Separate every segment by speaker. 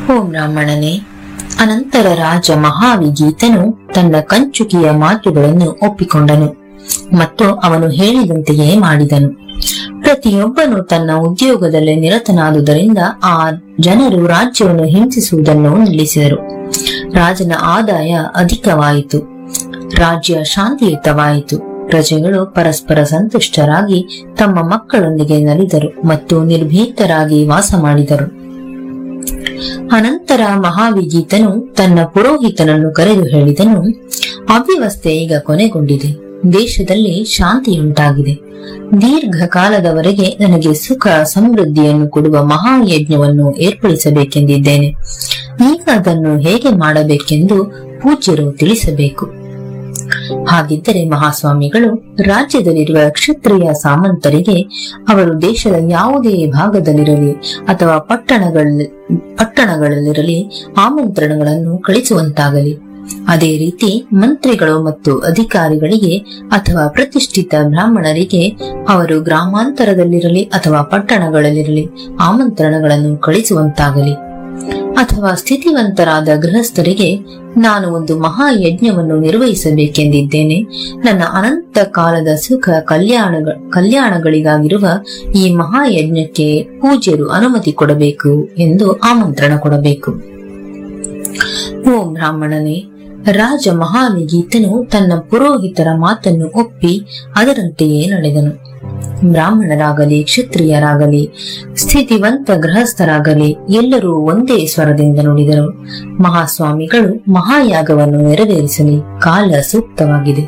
Speaker 1: ಓ ಬ್ರಾಹ್ಮಣನೇ ಅನಂತರ ರಾಜ ಮಹಾವಿಗೀತನು ತನ್ನ ಕಂಚುಕಿಯ ಮಾತುಗಳನ್ನು ಒಪ್ಪಿಕೊಂಡನು ಮತ್ತು ಅವನು ಹೇಳಿದಂತೆಯೇ ಮಾಡಿದನು ಪ್ರತಿಯೊಬ್ಬನು ತನ್ನ ಉದ್ಯೋಗದಲ್ಲಿ ನಿರತನಾದುದರಿಂದ ಆ ಜನರು ರಾಜ್ಯವನ್ನು ಹಿಂಸಿಸುವುದನ್ನು ನಿಲ್ಲಿಸಿದರು ರಾಜನ ಆದಾಯ ಅಧಿಕವಾಯಿತು ರಾಜ್ಯ ಶಾಂತಿಯುತವಾಯಿತು ಪ್ರಜೆಗಳು ಪರಸ್ಪರ ಸಂತುಷ್ಟರಾಗಿ ತಮ್ಮ ಮಕ್ಕಳೊಂದಿಗೆ ನಲಿದರು ಮತ್ತು ನಿರ್ಭೀತರಾಗಿ ವಾಸ ಮಾಡಿದರು ಅನಂತರ ಮಹಾವಿಗೀತನು ತನ್ನ ಪುರೋಹಿತನನ್ನು ಕರೆದು ಹೇಳಿದನು ಅವ್ಯವಸ್ಥೆ ಈಗ ಕೊನೆಗೊಂಡಿದೆ ದೇಶದಲ್ಲಿ ಶಾಂತಿಯುಂಟಾಗಿದೆ ದೀರ್ಘಕಾಲದವರೆಗೆ ನನಗೆ ಸುಖ ಸಮೃದ್ಧಿಯನ್ನು ಕೊಡುವ ಮಹಾಯಜ್ಞವನ್ನು ಏರ್ಪಡಿಸಬೇಕೆಂದಿದ್ದೇನೆ ಈಗ ಅದನ್ನು ಹೇಗೆ ಮಾಡಬೇಕೆಂದು ಪೂಜ್ಯರು ತಿಳಿಸಬೇಕು ಹಾಗಿದ್ದರೆ ಮಹಾಸ್ವಾಮಿಗಳು ರಾಜ್ಯದಲ್ಲಿರುವ ಕ್ಷತ್ರಿಯ ಸಾಮಂತರಿಗೆ ಅವರು ದೇಶದ ಯಾವುದೇ ಭಾಗದಲ್ಲಿರಲಿ ಅಥವಾ ಪಟ್ಟಣಗಳ ಪಟ್ಟಣಗಳಲ್ಲಿರಲಿ ಆಮಂತ್ರಣಗಳನ್ನು ಕಳಿಸುವಂತಾಗಲಿ ಅದೇ ರೀತಿ ಮಂತ್ರಿಗಳು ಮತ್ತು ಅಧಿಕಾರಿಗಳಿಗೆ ಅಥವಾ ಪ್ರತಿಷ್ಠಿತ ಬ್ರಾಹ್ಮಣರಿಗೆ ಅವರು ಗ್ರಾಮಾಂತರದಲ್ಲಿರಲಿ ಅಥವಾ ಪಟ್ಟಣಗಳಲ್ಲಿರಲಿ ಆಮಂತ್ರಣಗಳನ್ನು ಕಳಿಸುವಂತಾಗಲಿ ಅಥವಾ ಸ್ಥಿತಿವಂತರಾದ ಗೃಹಸ್ಥರಿಗೆ ನಾನು ಒಂದು ಮಹಾಯಜ್ಞವನ್ನು ನಿರ್ವಹಿಸಬೇಕೆಂದಿದ್ದೇನೆ ನನ್ನ ಅನಂತ ಕಾಲದ ಸುಖ ಕಲ್ಯಾಣ ಕಲ್ಯಾಣಗಳಿಗಾಗಿರುವ ಈ ಮಹಾಯಜ್ಞಕ್ಕೆ ಪೂಜ್ಯರು ಅನುಮತಿ ಕೊಡಬೇಕು ಎಂದು ಆಮಂತ್ರಣ ಕೊಡಬೇಕು ಓ ಬ್ರಾಹ್ಮಣನೇ ರಾಜ ಮಹಾವಿಗೀತನು ತನ್ನ ಪುರೋಹಿತರ ಮಾತನ್ನು ಒಪ್ಪಿ ಅದರಂತೆಯೇ ನಡೆದನು ಬ್ರಾಹ್ಮಣರಾಗಲಿ ಕ್ಷತ್ರಿಯರಾಗಲಿ ಸ್ಥಿತಿವಂತ ಗೃಹಸ್ಥರಾಗಲಿ ಎಲ್ಲರೂ ಒಂದೇ ಸ್ವರದಿಂದ ನುಡಿದರು ಮಹಾಸ್ವಾಮಿಗಳು ಮಹಾಯಾಗವನ್ನು ನೆರವೇರಿಸಲಿ ಕಾಲ ಸೂಕ್ತವಾಗಿದೆ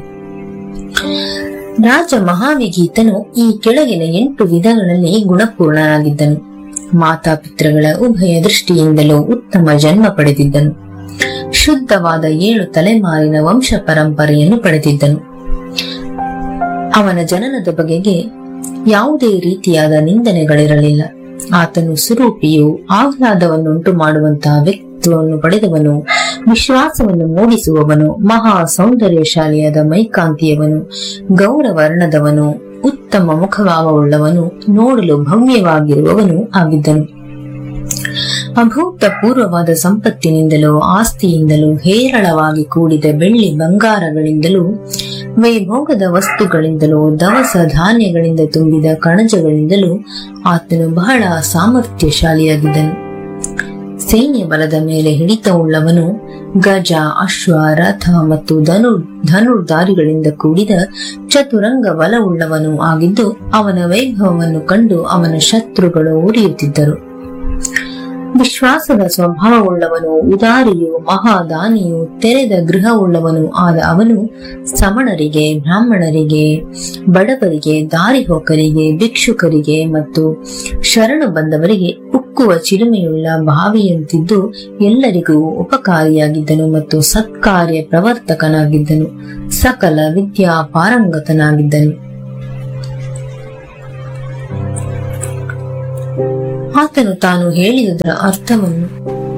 Speaker 1: ರಾಜ ಮಹಾವಿಗೀತನು ಈ ಕೆಳಗಿನ ಎಂಟು ವಿಧಗಳಲ್ಲಿ ಗುಣಪೂರ್ಣನಾಗಿದ್ದನು ಮಾತಾಪಿತೃಗಳ ಉಭಯ ದೃಷ್ಟಿಯಿಂದಲೂ ಉತ್ತಮ ಜನ್ಮ ಪಡೆದಿದ್ದನು ಶುದ್ಧವಾದ ಏಳು ತಲೆಮಾರಿನ ವಂಶ ಪರಂಪರೆಯನ್ನು ಪಡೆದಿದ್ದನು ಅವನ ಜನನದ ಬಗೆಗೆ ಯಾವುದೇ ರೀತಿಯಾದ ನಿಂದನೆಗಳಿರಲಿಲ್ಲ ಆತನು ಸ್ವರೂಪಿಯು ಆಹ್ಲಾದವನ್ನುಂಟು ಮಾಡುವಂತಹ ವ್ಯಕ್ತಿತ್ವವನ್ನು ಪಡೆದವನು ವಿಶ್ವಾಸವನ್ನು ಮೂಡಿಸುವವನು ಮಹಾ ಸೌಂದರ್ಯಶಾಲಿಯಾದ ಮೈಕಾಂತಿಯವನು ಗೌರವರ್ಣದವನು ಉತ್ತಮ ಮುಖಭಾವವುಳ್ಳವನು ನೋಡಲು ಭವ್ಯವಾಗಿರುವವನು ಆಗಿದ್ದನು ಅಭೂತಪೂರ್ವವಾದ ಸಂಪತ್ತಿನಿಂದಲೂ ಆಸ್ತಿಯಿಂದಲೂ ಹೇರಳವಾಗಿ ಕೂಡಿದ ಬೆಳ್ಳಿ ಬಂಗಾರಗಳಿಂದಲೂ ವೈಭೋಗದ ವಸ್ತುಗಳಿಂದಲೂ ದವಸ ಧಾನ್ಯಗಳಿಂದ ತುಂಬಿದ ಕಣಜಗಳಿಂದಲೂ ಆತನು ಬಹಳ ಸಾಮರ್ಥ್ಯಶಾಲಿಯಾಗಿದ್ದನು ಸೈನ್ಯ ಬಲದ ಮೇಲೆ ಹಿಡಿತವುಳ್ಳವನು ಗಜ ಅಶ್ವ ರಥ ಮತ್ತು ಧನು ಧನುರ್ಧಾರಿಗಳಿಂದ ಕೂಡಿದ ಚತುರಂಗ ಬಲವುಳ್ಳವನು ಆಗಿದ್ದು ಅವನ ವೈಭವವನ್ನು ಕಂಡು ಅವನ ಶತ್ರುಗಳು ಉರಿಯುತ್ತಿದ್ದರು ವಿಶ್ವಾಸದ ಸ್ವಭಾವವುಳ್ಳವನು ಉದಾರಿಯು ಮಹಾದಾನಿಯು ತೆರೆದ ಗೃಹವುಳ್ಳವನು ಆದ ಅವನು ಸಮಣರಿಗೆ ಬ್ರಾಹ್ಮಣರಿಗೆ ಬಡವರಿಗೆ ದಾರಿಹೋಕರಿಗೆ ಭಿಕ್ಷುಕರಿಗೆ ಮತ್ತು ಶರಣು ಬಂದವರಿಗೆ ಉಕ್ಕುವ ಚಿಲುಮೆಯುಳ್ಳ ಬಾವಿಯಂತಿದ್ದು ಎಲ್ಲರಿಗೂ ಉಪಕಾರಿಯಾಗಿದ್ದನು ಮತ್ತು ಸತ್ಕಾರ್ಯ ಪ್ರವರ್ತಕನಾಗಿದ್ದನು ಸಕಲ ವಿದ್ಯಾ ಪಾರಂಗತನಾಗಿದ್ದನು ಆತನು ತಾನು ಹೇಳಿದುದರ ಅರ್ಥವನ್ನು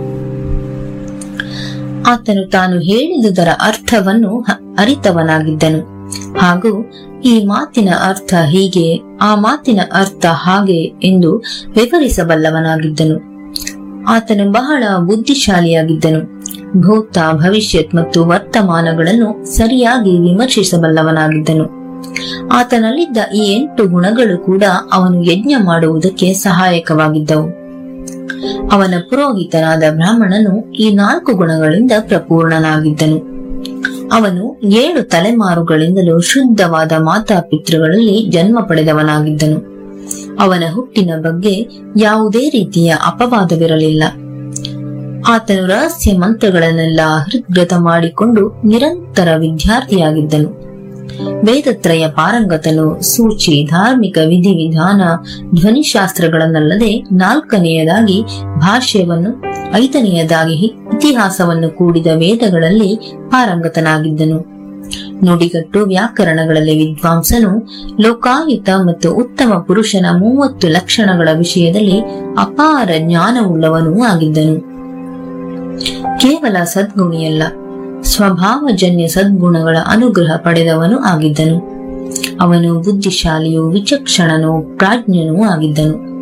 Speaker 1: ಆತನು ತಾನು ಹೇಳಿದುದರ ಅರ್ಥವನ್ನು ಹ- ಅರಿತವನಾಗಿದ್ದನು ಹಾಗೂ ಈ ಮಾತಿನ ಅರ್ಥ ಹೀಗೆ ಆ ಮಾತಿನ ಅರ್ಥ ಹಾಗೆ ಎಂದು ವಿವರಿಸಬಲ್ಲವನಾಗಿದ್ದನು ಆತನು ಬಹಳ ಬುದ್ಧಿಶಾಲಿಯಾಗಿದ್ದನು ಭೂತ ಭವಿಷ್ಯತ್ ಮತ್ತು ವರ್ತಮಾನಗಳನ್ನು ಸರಿಯಾಗಿ ವಿಮರ್ಶಿಸಬಲ್ಲವನಾಗಿದ್ದನು ಆತನಲ್ಲಿದ್ದ ಈ ಎಂಟು ಗುಣಗಳು ಕೂಡ ಅವನು ಯಜ್ಞ ಮಾಡುವುದಕ್ಕೆ ಸಹಾಯಕವಾಗಿದ್ದವು ಅವನ ಪುರೋಹಿತನಾದ ಬ್ರಾಹ್ಮಣನು ಈ ನಾಲ್ಕು ಗುಣಗಳಿಂದ ಪ್ರಪೂರ್ಣನಾಗಿದ್ದನು ಅವನು ಏಳು ತಲೆಮಾರುಗಳಿಂದಲೂ ಶುದ್ಧವಾದ ಮಾತಾಪಿತೃಗಳಲ್ಲಿ ಜನ್ಮ ಪಡೆದವನಾಗಿದ್ದನು ಅವನ ಹುಟ್ಟಿನ ಬಗ್ಗೆ ಯಾವುದೇ ರೀತಿಯ ಅಪವಾದವಿರಲಿಲ್ಲ ಆತನು ರಹಸ್ಯ ಮಂತ್ರಗಳನ್ನೆಲ್ಲ ಹೃದ್ಗತ ಮಾಡಿಕೊಂಡು ನಿರಂತರ ವಿದ್ಯಾರ್ಥಿಯಾಗಿದ್ದನು ವೇದತ್ರಯ ಪಾರಂಗತನು ಸೂಚಿ ಧಾರ್ಮಿಕ ವಿಧಿವಿಧಾನ ಧ್ವನಿಶಾಸ್ತ್ರಗಳನ್ನಲ್ಲದೆ ನಾಲ್ಕನೆಯದಾಗಿ ಭಾಷ್ಯವನ್ನು ಐದನೆಯದಾಗಿ ಹಿ- ಇತಿಹಾಸವನ್ನು ಕೂಡಿದ ವೇದಗಳಲ್ಲಿ ಪಾರಂಗತನಾಗಿದ್ದನು ನುಡಿಗಟ್ಟು ವ್ಯಾಕರಣಗಳಲ್ಲಿ ವಿದ್ವಾಂಸನು ಲೋಕಾಯುತ ಮತ್ತು ಉತ್ತಮ ಪುರುಷನ ಮೂವತ್ತು ಲಕ್ಷಣಗಳ ವಿಷಯದಲ್ಲಿ ಅಪಾರ ಜ್ಞಾನವುಳ್ಳವನೂ ಆಗಿದ್ದನು ಕೇವಲ ಸದ್ಗುಣಿಯಲ್ಲ ಸ್ವಭಾವಜನ್ಯ ಸದ್ಗುಣಗಳ ಅನುಗ್ರಹ ಪಡೆದವನು ಆಗಿದ್ದನು ಅವನು ಬುದ್ಧಿಶಾಲಿಯೂ ವಿಚಕ್ಷಣನೂ ಪ್ರಾಜ್ಞನೂ ಆಗಿದ್ದನು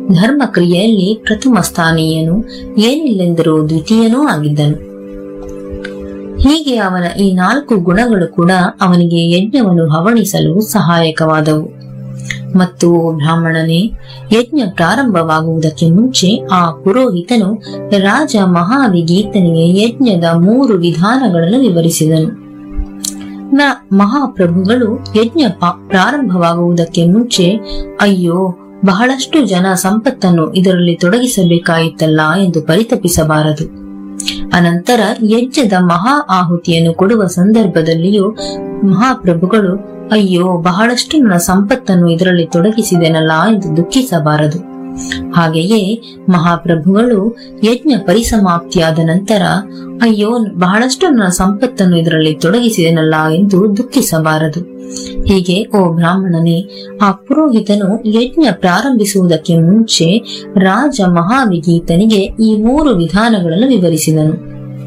Speaker 1: ಧರ್ಮ ಕ್ರಿಯೆಯಲ್ಲಿ ಪ್ರಥಮ ಸ್ಥಾನೀಯನು ಏನಿಲ್ಲೆಂದರೂ ದ್ವಿತೀಯನೂ ಆಗಿದ್ದನು ಹೀಗೆ ಅವನ ಈ ನಾಲ್ಕು ಗುಣಗಳು ಕೂಡ ಅವನಿಗೆ ಯಜ್ಞವನ್ನು ಹವಣಿಸಲು ಸಹಾಯಕವಾದವು ಮತ್ತು ಓ ಬ್ರಾಹ್ಮಣನೇ ಯಜ್ಞ ಪ್ರಾರಂಭವಾಗುವುದಕ್ಕೆ ಮುಂಚೆ ಆ ಪುರೋಹಿತನು ರಾಜ ಮಹಾವಿಗೀತನಿಗೆ ಯಜ್ಞದ ಮೂರು ವಿಧಾನಗಳನ್ನು ವಿವರಿಸಿದನು ನ- ಮಹಾಪ್ರಭುಗಳು ಯಜ್ಞ ಪ- ಪ್ರಾರಂಭವಾಗುವುದಕ್ಕೆ ಮುಂಚೆ ಅಯ್ಯೋ ಬಹಳಷ್ಟು ಜನ ಸಂಪತ್ತನ್ನು ಇದರಲ್ಲಿ ತೊಡಗಿಸಬೇಕಾಯಿತಲ್ಲ ಎಂದು ಪರಿತಪಿಸಬಾರದು ಅನಂತರ ಯಜ್ಞದ ಮಹಾ ಆಹುತಿಯನ್ನು ಕೊಡುವ ಸಂದರ್ಭದಲ್ಲಿಯೂ ಮಹಾಪ್ರಭುಗಳು ಅಯ್ಯೋ ಬಹಳಷ್ಟು ನನ್ನ ಸಂಪತ್ತನ್ನು ಇದರಲ್ಲಿ ತೊಡಗಿಸಿದೆನಲ್ಲ ಎಂದು ದುಃಖಿಸಬಾರದು ಹಾಗೆಯೇ ಮಹಾಪ್ರಭುಗಳು ಯಜ್ಞ ಪರಿಸಮಾಪ್ತಿಯಾದ ನಂತರ ಅಯ್ಯೋ ಬಹಳಷ್ಟು ನನ್ನ ಸಂಪತ್ತನ್ನು ಇದರಲ್ಲಿ ತೊಡಗಿಸಿದೆನಲ್ಲ ಎಂದು ದುಃಖಿಸಬಾರದು ಹೀಗೆ ಓ ಬ್ರಾಹ್ಮಣನೇ ಆ ಪುರೋಹಿತನು ಯಜ್ಞ ಪ್ರಾರಂಭಿಸುವುದಕ್ಕೆ ಮುಂಚೆ ರಾಜ ಮಹಾವಿಗೀತನಿಗೆ ಈ ಮೂರು ವಿಧಾನಗಳನ್ನು ವಿವರಿಸಿದನು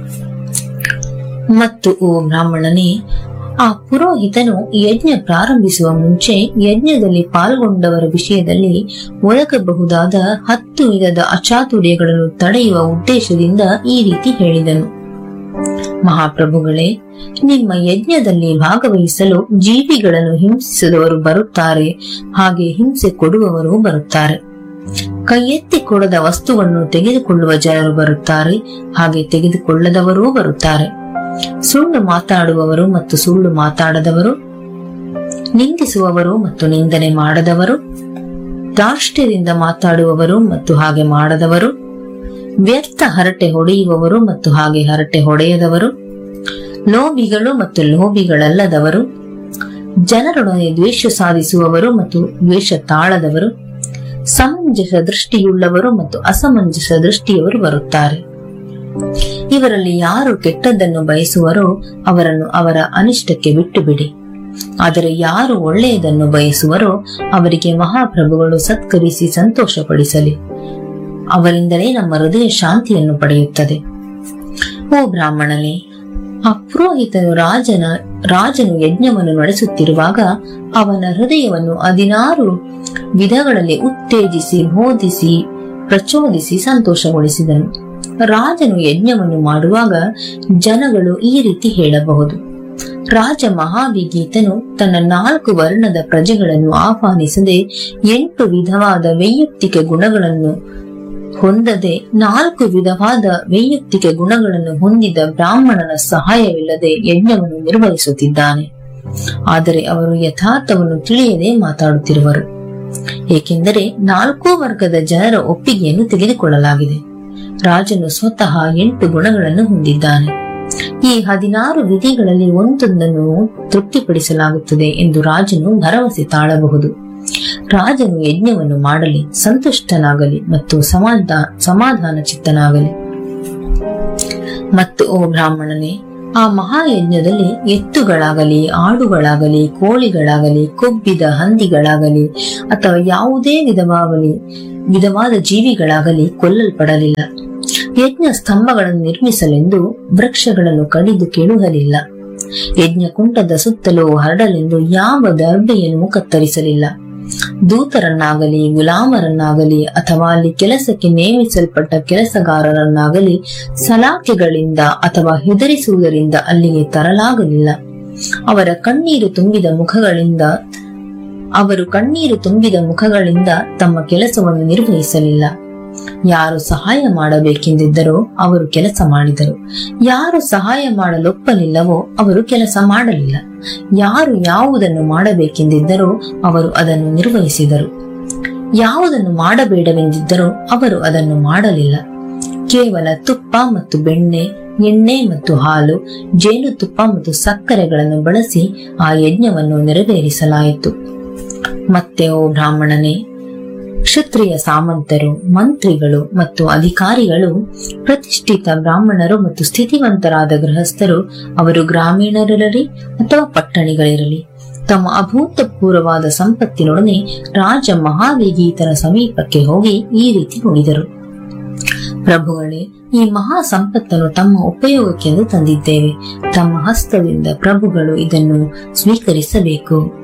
Speaker 1: ಮತ್ತು ಓ ಬ್ರಾಹ್ಮಣನೇ ಆ ಪುರೋಹಿತನು ಯಜ್ಞ ಪ್ರಾರಂಭಿಸುವ ಮುಂಚೆ ಯಜ್ಞದಲ್ಲಿ ಪಾಲ್ಗೊಂಡವರ ವಿಷಯದಲ್ಲಿ ಒದಗಬಹುದಾದ ಹತ್ತು ವಿಧದ ಅಚಾತುರ್ಯಗಳನ್ನು ತಡೆಯುವ ಉದ್ದೇಶದಿಂದ ಈ ರೀತಿ ಹೇಳಿದನು ಮಹಾಪ್ರಭುಗಳೇ ನಿಮ್ಮ ಯಜ್ಞದಲ್ಲಿ ಭಾಗವಹಿಸಲು ಜೀವಿಗಳನ್ನು ಹಿಂಸಿಸಿದವರು ಬರುತ್ತಾರೆ ಹಾಗೆ ಹಿಂಸೆ ಕೊಡುವವರು ಬರುತ್ತಾರೆ ಕೈ ಎತ್ತಿ ಕೊಡದ ವಸ್ತುವನ್ನು ತೆಗೆದುಕೊಳ್ಳುವ ಜನರು ಬರುತ್ತಾರೆ ಹಾಗೆ ತೆಗೆದುಕೊಳ್ಳದವರೂ ಬರುತ್ತಾರೆ ಸುಳ್ಳು ಮಾತಾಡುವವರು ಮತ್ತು ಸುಳ್ಳು ಮಾತಾಡದವರು ನಿಂದಿಸುವವರು ಮತ್ತು ನಿಂದನೆ ಮಾಡದವರು ದಾಷ್ಟ್ಯದಿಂದ ಮಾತಾಡುವವರು ಮತ್ತು ಹಾಗೆ ಮಾಡದವರು ವ್ಯರ್ಥ ಹರಟೆ ಹೊಡೆಯುವವರು ಮತ್ತು ಹಾಗೆ ಹರಟೆ ಹೊಡೆಯದವರು ಲೋಭಿಗಳು ಮತ್ತು ಲೋಭಿಗಳಲ್ಲದವರು ಜನರೊಡನೆ ದ್ವೇಷ ಸಾಧಿಸುವವರು ಮತ್ತು ದ್ವೇಷ ತಾಳದವರು ಸಮಂಜಸ ದೃಷ್ಟಿಯುಳ್ಳವರು ಮತ್ತು ಅಸಮಂಜಸ ದೃಷ್ಟಿಯವರು ಬರುತ್ತಾರೆ ಇವರಲ್ಲಿ ಯಾರು ಕೆಟ್ಟದ್ದನ್ನು ಬಯಸುವರೋ ಅವರನ್ನು ಅವರ ಅನಿಷ್ಟಕ್ಕೆ ಬಿಟ್ಟು ಬಿಡಿ ಆದರೆ ಯಾರು ಒಳ್ಳೆಯದನ್ನು ಬಯಸುವರೋ ಅವರಿಗೆ ಮಹಾಪ್ರಭುಗಳು ಸತ್ಕರಿಸಿ ಸಂತೋಷಪಡಿಸಲಿ ಅವರಿಂದಲೇ ನಮ್ಮ ಹೃದಯ ಶಾಂತಿಯನ್ನು ಪಡೆಯುತ್ತದೆ ಓ ಬ್ರಾಹ್ಮಣನೇ ಆ ಪುರೋಹಿತನು ರಾಜನ ರಾಜನು ಯಜ್ಞವನ್ನು ನಡೆಸುತ್ತಿರುವಾಗ ಅವನ ಹೃದಯವನ್ನು ಹದಿನಾರು ವಿಧಗಳಲ್ಲಿ ಉತ್ತೇಜಿಸಿ ಬೋಧಿಸಿ ಪ್ರಚೋದಿಸಿ ಸಂತೋಷಗೊಳಿಸಿದನು ರಾಜನು ಯಜ್ಞವನ್ನು ಮಾಡುವಾಗ ಜನಗಳು ಈ ರೀತಿ ಹೇಳಬಹುದು ರಾಜ ಮಹಾವಿಗೀತನು ತನ್ನ ನಾಲ್ಕು ವರ್ಣದ ಪ್ರಜೆಗಳನ್ನು ಆಹ್ವಾನಿಸದೆ ಎಂಟು ವಿಧವಾದ ವೈಯಕ್ತಿಕ ಗುಣಗಳನ್ನು ಹೊಂದದೆ ನಾಲ್ಕು ವಿಧವಾದ ವೈಯಕ್ತಿಕ ಗುಣಗಳನ್ನು ಹೊಂದಿದ ಬ್ರಾಹ್ಮಣನ ಸಹಾಯವಿಲ್ಲದೆ ಯಜ್ಞವನ್ನು ನಿರ್ವಹಿಸುತ್ತಿದ್ದಾನೆ ಆದರೆ ಅವರು ಯಥಾರ್ಥವನ್ನು ತಿಳಿಯದೆ ಮಾತಾಡುತ್ತಿರುವರು ಏಕೆಂದರೆ ನಾಲ್ಕೂ ವರ್ಗದ ಜನರ ಒಪ್ಪಿಗೆಯನ್ನು ತೆಗೆದುಕೊಳ್ಳಲಾಗಿದೆ ರಾಜನು ಸ್ವತಃ ಎಂಟು ಗುಣಗಳನ್ನು ಹೊಂದಿದ್ದಾನೆ ಈ ಹದಿನಾರು ವಿಧಿಗಳಲ್ಲಿ ಒಂದೊಂದನ್ನು ತೃಪ್ತಿಪಡಿಸಲಾಗುತ್ತದೆ ಎಂದು ರಾಜನು ಭರವಸೆ ತಾಳಬಹುದು ರಾಜನು ಯಜ್ಞವನ್ನು ಮಾಡಲಿ ಸಂತುಷ್ಟನಾಗಲಿ ಮತ್ತು ಸಮಾಧಾನ ಸಮಾಧಾನ ಚಿತ್ತನಾಗಲಿ ಮತ್ತು ಓ ಬ್ರಾಹ್ಮಣನೇ ಆ ಮಹಾಯಜ್ಞದಲ್ಲಿ ಎತ್ತುಗಳಾಗಲಿ ಆಡುಗಳಾಗಲಿ ಕೋಳಿಗಳಾಗಲಿ ಕೊಬ್ಬಿದ ಹಂದಿಗಳಾಗಲಿ ಅಥವಾ ಯಾವುದೇ ವಿಧವಾಗಲಿ ವಿಧವಾದ ಜೀವಿಗಳಾಗಲಿ ಕೊಲ್ಲಲ್ಪಡಲಿಲ್ಲ ಯಜ್ಞ ಸ್ತಂಭಗಳನ್ನು ನಿರ್ಮಿಸಲೆಂದು ವೃಕ್ಷಗಳನ್ನು ಕಡಿದು ಕೆಳುಹಲಿಲ್ಲ ಯಜ್ಞ ಕುಂಟದ ಸುತ್ತಲೂ ಹರಡಲೆಂದು ಯಾವ ದರ್ಬೆಯನ್ನು ಕತ್ತರಿಸಲಿಲ್ಲ ದೂತರನ್ನಾಗಲಿ ಗುಲಾಮರನ್ನಾಗಲಿ ಅಥವಾ ಅಲ್ಲಿ ಕೆಲಸಕ್ಕೆ ನೇಮಿಸಲ್ಪಟ್ಟ ಕೆಲಸಗಾರರನ್ನಾಗಲಿ ಸಲಾಕೆಗಳಿಂದ ಅಥವಾ ಹೆದರಿಸುವುದರಿಂದ ಅಲ್ಲಿಗೆ ತರಲಾಗಲಿಲ್ಲ ಅವರ ಕಣ್ಣೀರು ತುಂಬಿದ ಮುಖಗಳಿಂದ ಅವರು ಕಣ್ಣೀರು ತುಂಬಿದ ಮುಖಗಳಿಂದ ತಮ್ಮ ಕೆಲಸವನ್ನು ನಿರ್ವಹಿಸಲಿಲ್ಲ ಯಾರು ಸಹಾಯ ಮಾಡಬೇಕೆಂದಿದ್ದರೋ ಅವರು ಕೆಲಸ ಮಾಡಿದರು ಯಾರು ಸಹಾಯ ಮಾಡಲೊಪ್ಪಲಿಲ್ಲವೋ ಅವರು ಕೆಲಸ ಮಾಡಲಿಲ್ಲ ಯಾರು ಯಾವುದನ್ನು ಮಾಡಬೇಕೆಂದಿದ್ದರೋ ಅವರು ಅದನ್ನು ನಿರ್ವಹಿಸಿದರು ಯಾವುದನ್ನು ಮಾಡಬೇಡವೆಂದಿದ್ದರೋ ಅವರು ಅದನ್ನು ಮಾಡಲಿಲ್ಲ ಕೇವಲ ತುಪ್ಪ ಮತ್ತು ಬೆಣ್ಣೆ ಎಣ್ಣೆ ಮತ್ತು ಹಾಲು ಜೇನುತುಪ್ಪ ಮತ್ತು ಸಕ್ಕರೆಗಳನ್ನು ಬಳಸಿ ಆ ಯಜ್ಞವನ್ನು ನೆರವೇರಿಸಲಾಯಿತು ಮತ್ತೆ ಓ ಬ್ರಾಹ್ಮಣನೇ ಕ್ಷತ್ರಿಯ ಸಾಮಂತರು ಮಂತ್ರಿಗಳು ಮತ್ತು ಅಧಿಕಾರಿಗಳು ಪ್ರತಿಷ್ಠಿತ ಬ್ರಾಹ್ಮಣರು ಮತ್ತು ಸ್ಥಿತಿವಂತರಾದ ಗೃಹಸ್ಥರು ಅವರು ಗ್ರಾಮೀಣರಿರಲಿ ಅಥವಾ ಪಟ್ಟಣಿಗಳಿರಲಿ ತಮ್ಮ ಅಭೂತಪೂರ್ವವಾದ ಸಂಪತ್ತಿನೊಡನೆ ರಾಜ ಮಹಾವೇಗೀತನ ಸಮೀಪಕ್ಕೆ ಹೋಗಿ ಈ ರೀತಿ ನುಡಿದರು ಪ್ರಭುಗಳೇ ಈ ಮಹಾ ಸಂಪತ್ತನ್ನು ತಮ್ಮ ಉಪಯೋಗಕ್ಕೆಂದು ತಂದಿದ್ದೇವೆ ತಮ್ಮ ಹಸ್ತದಿಂದ ಪ್ರಭುಗಳು ಇದನ್ನು ಸ್ವೀಕರಿಸಬೇಕು